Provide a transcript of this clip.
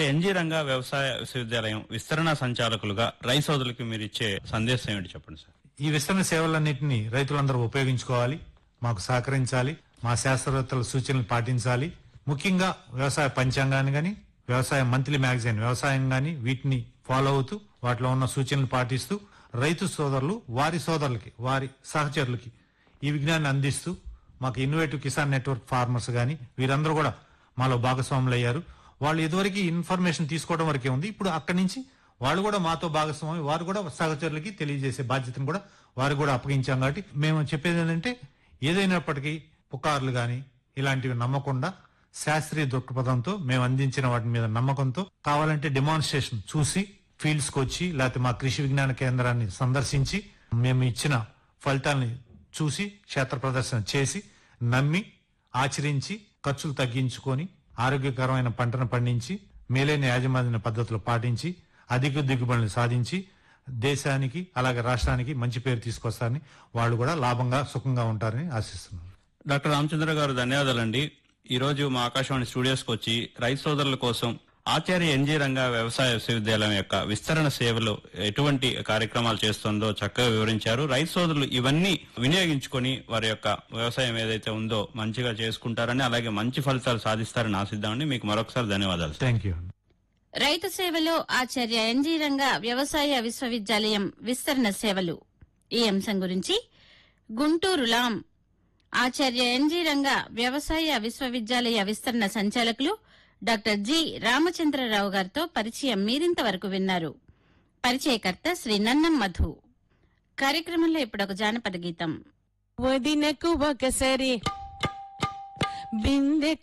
NG Ranga వ్యవసాయ విశ్వవిద్యాలయం విస్తరణ సంచాలకులుగా రైతు సోదరులకు మీరు ఇచ్చే సందేశం ఏమిటి చెప్పండి సార్ ఈ విస్తరణ సేవలన్నింటినీ రైతులందరూ ఉపయోగించుకోవాలి మాకు సహకరించాలి మా శాస్త్రవేత్తల సూచనలు పాటించాలి ముఖ్యంగా వ్యవసాయ పంచాంగాన్ని గాని వ్యవసాయ మంత్లీ మ్యాగజైన్ వ్యవసాయం గాని వీటిని ఫాలో అవుతూ వాటిలో ఉన్న సూచనలు పాటిస్తూ రైతు సోదరులు వారి సోదరులకి వారి సహచరులకి ఈ విజ్ఞానాన్ని అందిస్తూ మాకు ఇన్నోవేటివ్ కిసాన్ నెట్వర్క్ ఫార్మర్స్ గాని వీరందరూ కూడా మాలో భాగస్వాములు అయ్యారు వాళ్ళు ఇదివరకు ఇన్ఫర్మేషన్ తీసుకోవడం వరకే ఉంది ఇప్పుడు అక్కడి నుంచి వాళ్ళు కూడా మాతో భాగస్వామి వారు కూడా సహచరులకి తెలియజేసే బాధ్యతను కూడా వారు కూడా అప్పగించాం కాబట్టి మేము చెప్పేది ఏంటంటే ఏదైనప్పటికీ పుకార్లు గాని ఇలాంటివి నమ్మకుండా శాస్త్రీయ దృక్పథంతో మేము అందించిన వాటి మీద నమ్మకంతో కావాలంటే డెమాన్స్ట్రేషన్ చూసి ఫీల్డ్స్ కి వచ్చి లేకపోతే మా కృషి విజ్ఞాన కేంద్రాన్ని సందర్శించి మేము ఇచ్చిన ఫలితాల్ని చూసి క్షేత్ర ప్రదర్శన చేసి నమ్మి ఆచరించి ఖర్చులు తగ్గించుకొని ఆరోగ్యకరమైన పంటను పండించి మేలైన యాజమాన్య పద్ధతులు పాటించి అధిక దిగుబడులు సాధించి దేశానికి అలాగే రాష్ట్రానికి మంచి పేరు తీసుకొస్తారని వాళ్ళు కూడా లాభంగా సుఖంగా ఉంటారని ఆశిస్తున్నాను డాక్టర్ రామచంద్ర గారు ధన్యవాదాలండి ఈ రోజు మా ఆకాశవాణి స్టూడియోస్ కు వచ్చి రైతు సోదరుల కోసం ఆచార్య ఎన్జీ రంగా వ్యవసాయ విశ్వవిద్యాలయం యొక్క విస్తరణ సేవలు ఎటువంటి కార్యక్రమాలు చేస్తుందో చక్కగా వివరించారు రైతు సోదరులు ఇవన్నీ వినియోగించుకొని వారి యొక్క వ్యవసాయం ఏదైతే ఉందో మంచిగా చేసుకుంటారని అలాగే మంచి ఫలితాలు సాధిస్తారని ఆశిద్దామని మీకు మరొకసారి ధన్యవాదాలు సార్. థ్యాంక్ యూ రైతు సేవలో ఆచార్య ఎన్జీ రంగా వ్యవసాయ విశ్వవిద్యాలయం విస్తరణ సేవలు ఈ అంశం గురించి గుంటూరు లాం ఆచార్య ఎన్జీ రంగా వ్యవసాయ విశ్వవిద్యాలయ విస్తరణ సంచాలకులు డాక్టర్ జి రామచంద్రరావు గారితో పరిచయం మీరింతవరకు విన్నారు పరిచయకర్త శ్రీ నన్నం మధు కార్యక్రమంలో ఇప్పుడు ఒక జానపద గీతం వదినకు ఒకసారి బిందె